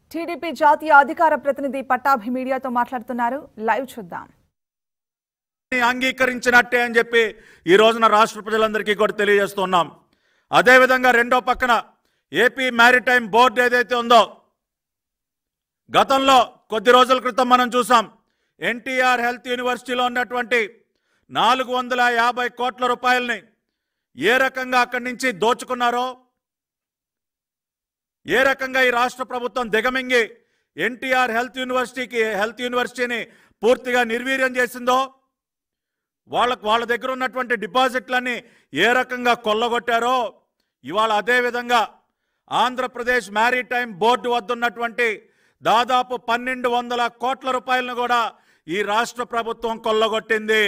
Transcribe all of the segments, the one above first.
TDP జాతీయ అధికార ప్రతినిధి పట్టాభి మీడియాతో మాట్లాడుతున్నారు లైవ్ చూద్దాం ని అంగీకరించినట్టే అని చెప్పి ఈ రోజున రాష్ట్ర ప్రజలందరికీ కూడా తెలియజేస్తున్నాం అదేవిధంగా రెండో పక్కన ఏపీ మ్యారిటైమ్ బోర్డు ఏదైతే ఉందో గతంలో కొద్ది రోజుల క్రితం మనం చూసాం ఎన్టీఆర్ హెల్త్ యూనివర్సిటీలో ఉన్నటువంటి నాలుగు వందల యాభై కోట్ల రూపాయలని ఏ రకంగా అక్కడి నుంచి దోచుకున్నారో ఏ రకంగా ఈ రాష్ట్ర ప్రభుత్వం దిగమింగి ఎన్టీఆర్ హెల్త్ యూనివర్సిటీకి హెల్త్ యూనివర్సిటీని పూర్తిగా నిర్వీర్యం చేసిందో వాళ్ళకు వాళ్ళ దగ్గర ఉన్నటువంటి డిపాజిట్లన్నీ ఏ రకంగా కొల్లగొట్టారో ఇవాళ అదే విధంగా ఆంధ్రప్రదేశ్ మ్యారీటైమ్ బోర్డు వద్ద ఉన్నటువంటి దాదాపు పన్నెండు వందల కోట్ల రూపాయలను కూడా ఈ రాష్ట్ర ప్రభుత్వం కొల్లగొట్టింది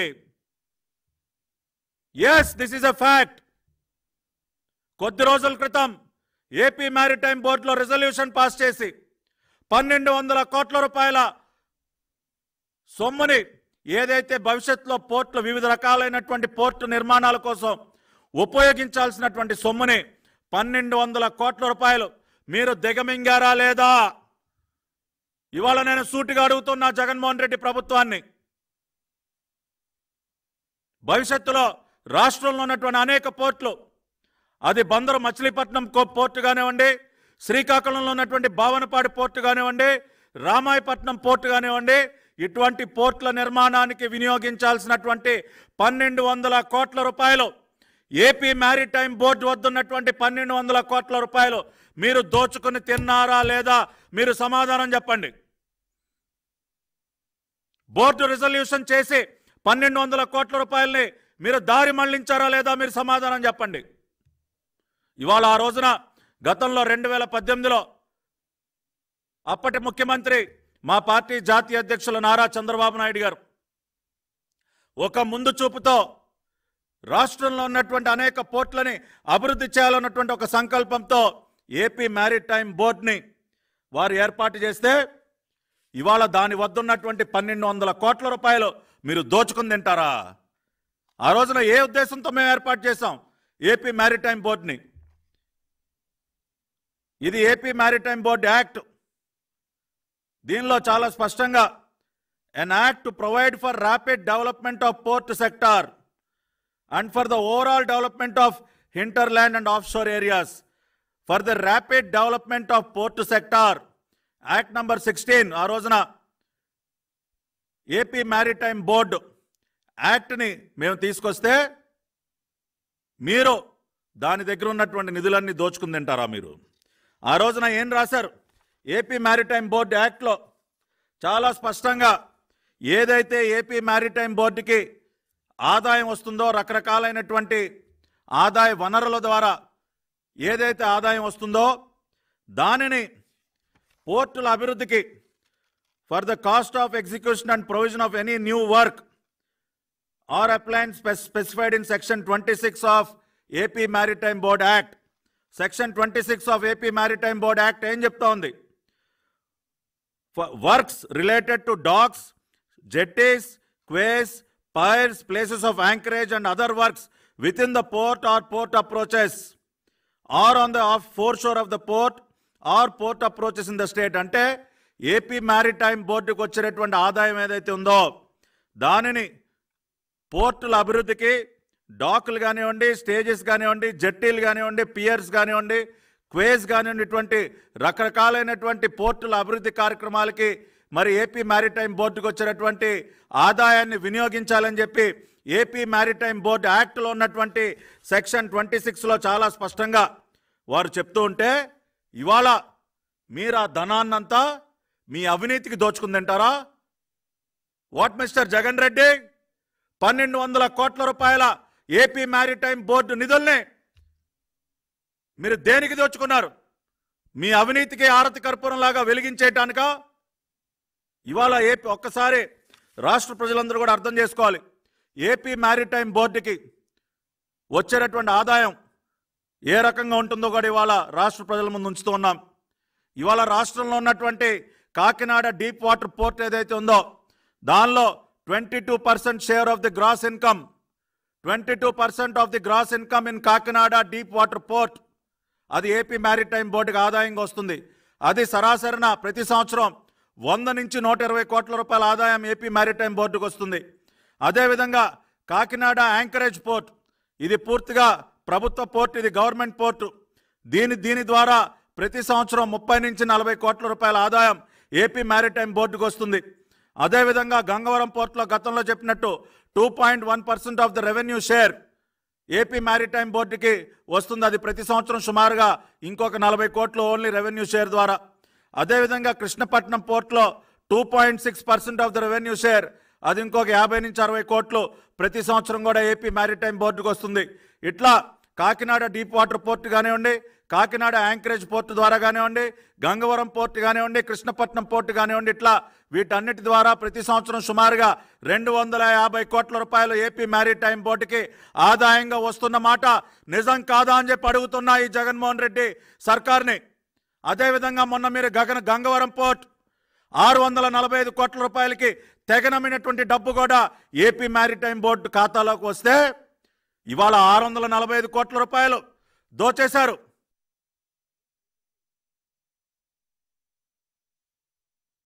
yes this is a fact కొద్ది రోజుల క్రితం ఏపీ మ్యారిటైమ్ బోర్డులో రిజల్యూషన్ పాస్ చేసి పన్నెండు వందల కోట్ల రూపాయల సొమ్ముని ఏదైతే భవిష్యత్తులో పోర్టులు వివిధ రకాలైనటువంటి పోర్టు నిర్మాణాల కోసం ఉపయోగించాల్సినటువంటి సొమ్ముని పన్నెండు వందల కోట్ల రూపాయలు మీరు దిగమింగారా లేదా ఇవాళ నేను సూటిగా అడుగుతున్నా జగన్మోహన్ రెడ్డి ప్రభుత్వాన్ని భవిష్యత్తులో రాష్ట్రంలో ఉన్నటువంటి అనేక పోర్టులు అది బందరు మచిలీపట్నం కో- పోర్టు కానివ్వండి శ్రీకాకుళంలో ఉన్నటువంటి భావనపాడి పోర్టు కానివ్వండి రామాయపట్నం పోర్టు కానివ్వండి ఇటువంటి పోర్టుల నిర్మాణానికి వినియోగించాల్సినటువంటి పన్నెండు వందల కోట్ల రూపాయలు ఏపీ మ్యారిటైమ్ బోర్డు వద్ద ఉన్నటువంటి పన్నెండు వందల కోట్ల రూపాయలు మీరు దోచుకుని తిన్నారా లేదా మీరు సమాధానం చెప్పండి బోర్డు రిజల్యూషన్ చేసి పన్నెండు వందల కోట్ల రూపాయలని మీరు దారి మళ్లించారా లేదా మీరు సమాధానం చెప్పండి ఇవాళ ఆ రోజున గతంలో రెండు వేల పద్దెనిమిదిలో అప్పటి ముఖ్యమంత్రి మా పార్టీ జాతీయ అధ్యక్షులు నారా చంద్రబాబు నాయుడు గారు ఒక ముందు చూపుతో రాష్ట్రంలో ఉన్నటువంటి అనేక పోర్టులని అభివృద్ధి చేయాలన్నటువంటి ఒక సంకల్పంతో ఏపీ మ్యారిటైమ్ బోర్డుని వారు ఏర్పాటు చేస్తే ఇవాళ దాని వద్ద ఉన్నటువంటి పన్నెండు వందల కోట్ల రూపాయలు మీరు దోచుకుని తింటారా ఆ రోజున ఏ ఉద్దేశంతో మేము ఏర్పాటు చేశాం ఏపీ మ్యారిటైమ్ బోర్డుని ఇది ఏపీ మ్యారిటైమ్ బోర్డ్ యాక్ట్ దీనిలో చాలా స్పష్టంగా an act to provide for rapid development of port sector and for the overall development of hinterland and off shore areas for the rapid development of port sector act number sixteen ఆ రోజున AP maritime board యాక్ట్ని మేము తీసుకొస్తే మీరు దాని దగ్గర ఉన్నటువంటి నిధులన్నీ దోచుకుని తింటారా మీరు ఆ రోజున ఏం రాశారు ఏపీ మ్యారిటైమ్ బోర్డు యాక్ట్లో చాలా స్పష్టంగా ఏదైతే ఏపీ మ్యారిటైమ్ బోర్డుకి ఆదాయం వస్తుందో రకరకాలైనటువంటి ఆదాయ వనరుల ద్వారా ఏదైతే ఆదాయం వస్తుందో దానిని పోర్టుల అభివృద్ధికి for the cost of execution and provision of any new work or appliance specified in section twenty six of AP maritime board act section twenty six of AP maritime board act ఏం చెప్తా ఉంది works related to docks jetties quays piers places of anchorage and other works with in the port or port approaches or on the off fore shore of the port or port approaches in the state అంటే AP maritime బోర్డుకు వచ్చేటటువంటి ఆదాయం ఏదైతే ఉందో దానిని పోర్టుల అభివృద్ధికి డాకులు కానివ్వండి స్టేజెస్ కానివ్వండి జట్టీలు కానివ్వండి పియర్స్ కానివ్వండి క్వేస్ కానివ్వండి ఇటువంటి రకరకాలైనటువంటి పోర్టుల అభివృద్ధి కార్యక్రమాలకి మరి ఏపీ మ్యారిటైమ్ బోర్డుకు వచ్చేటటువంటి ఆదాయాన్ని వినియోగించాలని చెప్పి ఏపీ మ్యారిటైమ్ బోర్డు యాక్ట్లో ఉన్నటువంటి సెక్షన్ ట్వంటీ సిక్స్లో చాలా స్పష్టంగా వారు చెప్తూ ఉంటే ఇవాళ మీరు ఆ ధనాన్నంతా మీ అవినీతికి దోచుకుని తింటారా వాట్ మిస్టర్ జగన్ రెడ్డి పన్నెండు వందల కోట్ల రూపాయల ఏపీ మ్యారిటైమ్ బోర్డు నిధుల్ని మీరు దేనికి దోచుకున్నారు మీ అవినీతికి ఆరతి కర్పూరం లాగా వెలిగించేయటానిక ఇవాళ ఏపీ ఒక్కసారి రాష్ట్ర ప్రజలందరూ కూడా అర్థం చేసుకోవాలి ఏపీ మ్యారిటైమ్ బోర్డుకి వచ్చేటటువంటి ఆదాయం ఏ రకంగా ఉంటుందో కూడా ఇవాళ రాష్ట్ర ప్రజల ముందు ఉంచుతూ ఉన్నాం ఇవాళ రాష్ట్రంలో ఉన్నటువంటి కాకినాడ డీప్ వాటర్ పోర్ట్ ఏదైతే ఉందో దానిలో twenty two percent share of the gross income twenty two percent of the gross income in Kakinada deep water port అది ఏపీ మ్యారిటైమ్ బోర్డుకి ఆదాయంగా వస్తుంది అది సరాసరిన ప్రతి సంవత్సరం వంద నుంచి నూట ఇరవై కోట్ల రూపాయల ఆదాయం ఏపీ మ్యారిటైమ్ బోర్డుకు వస్తుంది అదేవిధంగా కాకినాడ యాంకరేజ్ పోర్ట్ ఇది పూర్తిగా ప్రభుత్వ పోర్ట్ ఇది గవర్నమెంట్ పోర్టు దీని దీని ద్వారా ప్రతి సంవత్సరం ముప్పై నుంచి నలభై కోట్ల రూపాయల ఆదాయం ఏపీ మ్యారిటైమ్ బోర్డుకు వస్తుంది అదేవిధంగా గంగవరం పోర్టులో గతంలో చెప్పినట్టు two point one percent of the revenue share AP maritime బోర్డుకి వస్తుంది అది ప్రతి సంవత్సరం సుమారుగా ఇంకొక నలభై కోట్లు ఓన్లీ రెవెన్యూ షేర్ ద్వారా అదేవిధంగా కృష్ణపట్నం పోర్ట్లో two point six percent of the revenue share అది ఇంకొక యాభై నుంచి అరవై కోట్లు ప్రతి సంవత్సరం కూడా ఏపీ మ్యారిటైమ్ బోర్డుకు వస్తుంది ఇట్లా కాకినాడ డీప్ వాటర్ పోర్ట్ కానివ్వండి కాకినాడ యాంకరేజ్ పోర్టు ద్వారా కానివ్వండి గంగవరం పోర్టు కానివ్వండి కృష్ణపట్నం పోర్టు కానివ్వండి ఇట్లా వీటన్నిటి ద్వారా ప్రతి సంవత్సరం సుమారుగా రెండు వందల యాభై కోట్ల రూపాయలు ఏపీ మ్యారిటైమ్ బోర్డుకి ఆదాయంగా వస్తున్న మాట నిజం కాదా అని చెప్పి అడుగుతున్నా ఈ జగన్మోహన్ రెడ్డి సర్కార్ని అదేవిధంగా మొన్న మీరు గగన గంగవరం పోర్ట్ ఆరు వందల నలభై ఐదు కోట్ల రూపాయలకి తెగనమైనటువంటి డబ్బు కూడా ఏపీ మ్యారిటైమ్ బోర్డు ఖాతాలోకి వస్తే ఇవాళ ఆరు వందల నలభై ఐదు కోట్ల రూపాయలు దోచేశారు